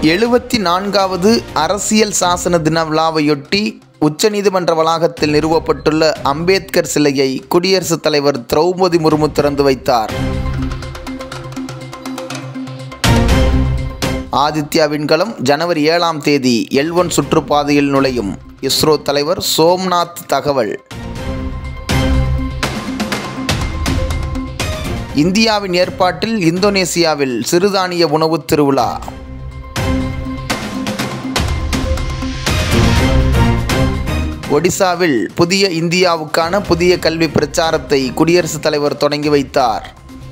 எழுபத்தி நான்காவது அரசியல் சாசன தின விழாவையொட்டி உச்சநீதிமன்ற வளாகத்தில் நிறுவப்பட்டுள்ள அம்பேத்கர் சிலையை குடியரசுத் தலைவர் திரௌபதி முர்மு திறந்து வைத்தார் ஆதித்யா விண்கலம் ஜனவரி ஏழாம் தேதி எல் ஒன் சுற்றுப்பாதையில் நுழையும் இஸ்ரோ தலைவர் சோம்நாத் தகவல் இந்தியாவின் ஏற்பாட்டில் இந்தோனேசியாவில் சிறுதானிய உணவு திருவிழா ஒடிசாவில் புதிய இந்தியாவுக்கான புதிய கல்வி பிரச்சாரத்தை குடியரசுத் தலைவர் தொடங்கி வைத்தார்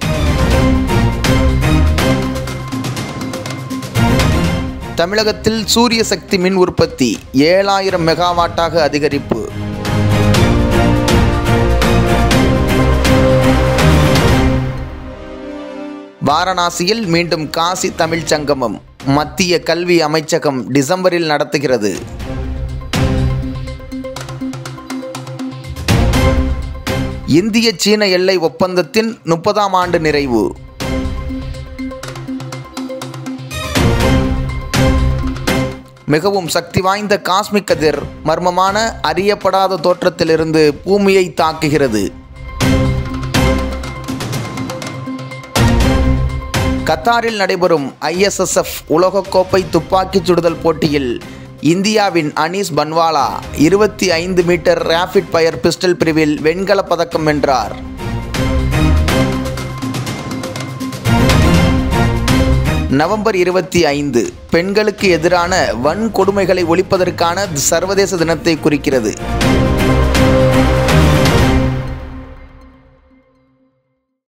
தமிழகத்தில் சூரிய சக்தி மின் உற்பத்தி ஏழாயிரம் மெகாவாட்டாக அதிகரிப்பு வாரணாசியில் மீண்டும் காசி தமிழ்ச் சங்கமம் மத்திய கல்வி அமைச்சகம் டிசம்பரில் நடத்துகிறது இந்திய சீன எல்லை ஒப்பந்தத்தின் முப்பதாம் ஆண்டு நிறைவு மிகவும் சக்தி வாய்ந்த காஸ்மிக் கதிர் மர்மமான அறியப்படாத தோற்றத்திலிருந்து பூமியை தாக்குகிறது கத்தாரில் நடைபெறும் ஐஎஸ்எஸ்எஃப் உலகக்கோப்பை துப்பாக்கிச் சுடுதல் போட்டியில் இந்தியாவின் அனீஸ் பன்வாலா இருபத்தி ஐந்து மீட்டர் ரேபிட் ஃபயர் பிஸ்டல் பிரிவில் வெண்கலப் பதக்கம் வென்றார் நவம்பர் இருபத்தி ஐந்து பெண்களுக்கு எதிரான வன்கொடுமைகளை ஒழிப்பதற்கான சர்வதேச தினத்தை குறிக்கிறது